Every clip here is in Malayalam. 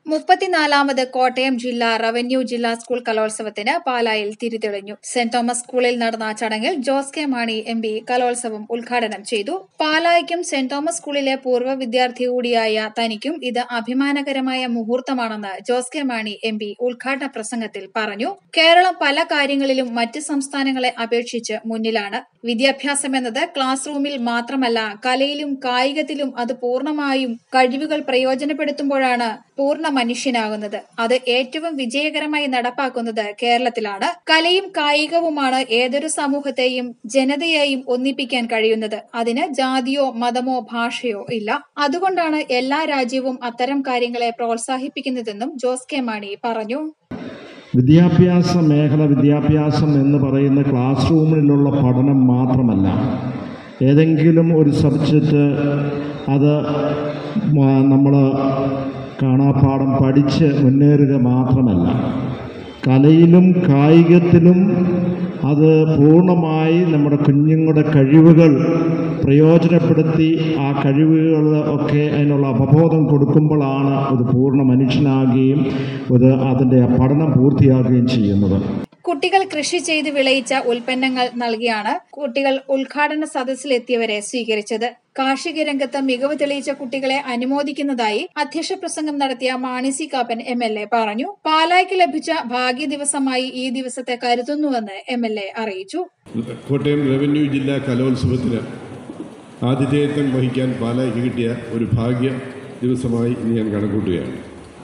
മുപ്പത്തിനാലാമത് കോട്ടയം ജില്ലാ റവന്യൂ ജില്ലാ സ്കൂൾ കലോത്സവത്തിന് പാലായിൽ തിരിതെളിഞ്ഞു സെന്റ് തോമസ് സ്കൂളിൽ നടന്ന ചടങ്ങിൽ Jose K Mani M P കലോത്സവം ഉദ്ഘാടനം ചെയ്തു പാലായ്ക്കും സെന്റ് തോമസ് സ്കൂളിലെ പൂർവ്വ വിദ്യാർത്ഥി കൂടിയായ തനിക്കും ഇത് അഭിമാനകരമായ മുഹൂർത്തമാണെന്ന് Jose K Mani M P ഉദ്ഘാടന പ്രസംഗത്തിൽ പറഞ്ഞു കേരളം പല കാര്യങ്ങളിലും മറ്റ് സംസ്ഥാനങ്ങളെ അപേക്ഷിച്ച് മുന്നിലാണ് വിദ്യാഭ്യാസം എന്നത് ക്ലാസ് റൂമിൽ മാത്രമല്ല കലയിലും കായികത്തിലും അത് പൂർണ്ണമായും കഴിവുകൾ പ്രയോജനപ്പെടുത്തുമ്പോഴാണ് പൂർണ്ണ മനുഷ്യനാകുന്നത് അത് ഏറ്റവും വിജയകരമായി നടപ്പാക്കുന്നത് കേരളത്തിലാണ് കലയും കായികവുമാണ് ഏതൊരു സമൂഹത്തെയും ജനതയെയും ഒന്നിപ്പിക്കാൻ കഴിയുന്നത് അതിന് ജാതിയോ മതമോ ഭാഷയോ ഇല്ല അതുകൊണ്ടാണ് എല്ലാ രാജ്യവും അത്തരം കാര്യങ്ങളെ പ്രോത്സാഹിപ്പിക്കുന്നതെന്നും ജോസ് കെ മാണി പറഞ്ഞു വിദ്യാഭ്യാസ മേഖല വിദ്യാഭ്യാസം എന്ന് പറയുന്ന ക്ലാസ് റൂമിലുള്ള പഠനം മാത്രമല്ല ഏതെങ്കിലും ഒരു സബ്ജക്റ്റ് അത് നമ്മൾ കാണാപ്പാഠം പഠിച്ച് മുന്നേറുക മാത്രമല്ല കലയിലും കായികത്തിലും അത് പൂർണ്ണമായി നമ്മുടെ കുഞ്ഞുങ്ങളുടെ കഴിവുകൾ പ്രയോജനപ്പെടുത്തി ആ കഴിവുകൾ ഒക്കെ അതിനുള്ള അവബോധം കൊടുക്കുമ്പോഴാണ് ഇത് പൂർണ്ണ മനുഷ്യനാകുകയും ഇത് അതിൻ്റെ പഠനം പൂർത്തിയാക്കുകയും ചെയ്യുന്നത് കുട്ടികൾ കൃഷി ചെയ്ത് വിളയിച്ച ഉൽപ്പന്നങ്ങൾ നൽകിയാണ് കുട്ടികൾ ഉദ്ഘാടന സദസ്സിലെത്തിയവരെ സ്വീകരിച്ചത് കാർഷിക രംഗത്ത് മികവ് തെളിയിച്ച കുട്ടികളെ അനുമോദിക്കുന്നതായി അധ്യക്ഷ പ്രസംഗം നടത്തിയ Mani C Kappan M L A പറഞ്ഞു പാലായ്ക്ക് ലഭിച്ച ഭാഗ്യ ദിവസമായി ഈ ദിവസത്തെ കരുതുന്നുവെന്ന് എം എൽ എ അറിയിച്ചു കോട്ടയം റവന്യൂ ജില്ലാ കലോത്സവത്തിന് ആതിഥേയത്വം വഹിക്കാൻ പാലായ്ക്ക് കിട്ടിയ ഒരു ഭാഗ്യ ദിവസമായി ഇന്ന് ഞാൻ കണക്കൂട്ടുകയാണ്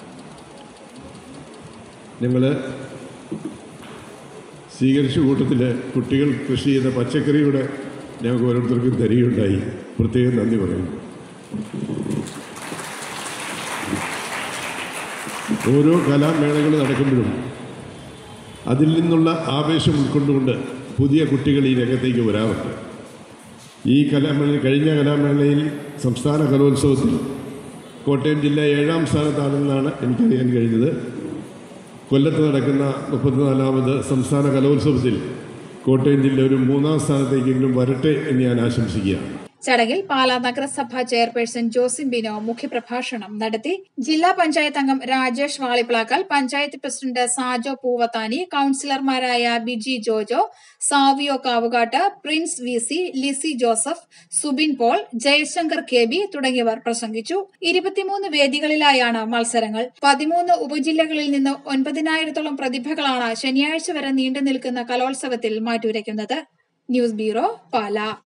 ഞങ്ങൾ സ്വീകരിച്ച കൂട്ടത്തിൽ കുട്ടികൾ കൃഷി ചെയ്ത പച്ചക്കറിയുടെ ഞങ്ങൾക്ക് ഓരോരുത്തർക്കും തരികയുണ്ടായി പ്രത്യേകം നന്ദി പറയുന്നു ഓരോ കലാമേളകൾ നടക്കുമ്പോഴും അതിൽ നിന്നുള്ള ആവേശം ഉൾക്കൊണ്ടുകൊണ്ട് പുതിയ കുട്ടികൾ ഈ രംഗത്തേക്ക് വരാറുണ്ട് ഈ കലാമേള കഴിഞ്ഞ കലാമേളയിൽ സംസ്ഥാന കലോത്സവത്തിൽ കോട്ടയം ജില്ല ഏഴാം സ്ഥാനത്താണെന്നാണ് എനിക്കറിയാൻ കഴിഞ്ഞത് കൊല്ലത്ത് നടക്കുന്ന മുപ്പത്തിനാലാമത് സംസ്ഥാന കലോത്സവത്തിൽ കോട്ടയം ജില്ല ഒരു മൂന്നാം സ്ഥാനത്തേക്കെങ്കിലും വരട്ടെ എന്ന് ഞാൻ ആശംസിക്കുകയാണ് ചടങ്ങിൽ പാലാ നഗരസഭ ചെയർപേഴ്സൺ ജോസിം ബിനോ മുഖ്യപ്രഭാഷണം നടത്തി ജില്ലാ പഞ്ചായത്ത് അംഗം രാജേഷ് വാളിപ്ലാക്കൽ പഞ്ചായത്ത് പ്രസിഡന്റ് സാജോ പൂവത്താനി കൌൺസിലർമാരായ Biji Jojo Savio Kavukattu Prince V C Lisy Joseph Subin Paul Jayashankar K B തുടങ്ങിയവർ പ്രസംഗിച്ചു ഇരുപത്തിമൂന്ന് വേദികളിലായാണ് മത്സരങ്ങൾ പതിമൂന്ന് ഉപജില്ലകളിൽ നിന്ന് ഒൻപതിനായിരത്തോളം പ്രതിഭകളാണ് ശനിയാഴ്ച വരെ നീണ്ടു നിൽക്കുന്ന കലോത്സവത്തിൽ മാറ്റുരയ്ക്കുന്നത് ന്യൂസ് ബ്യൂറോ പാലാ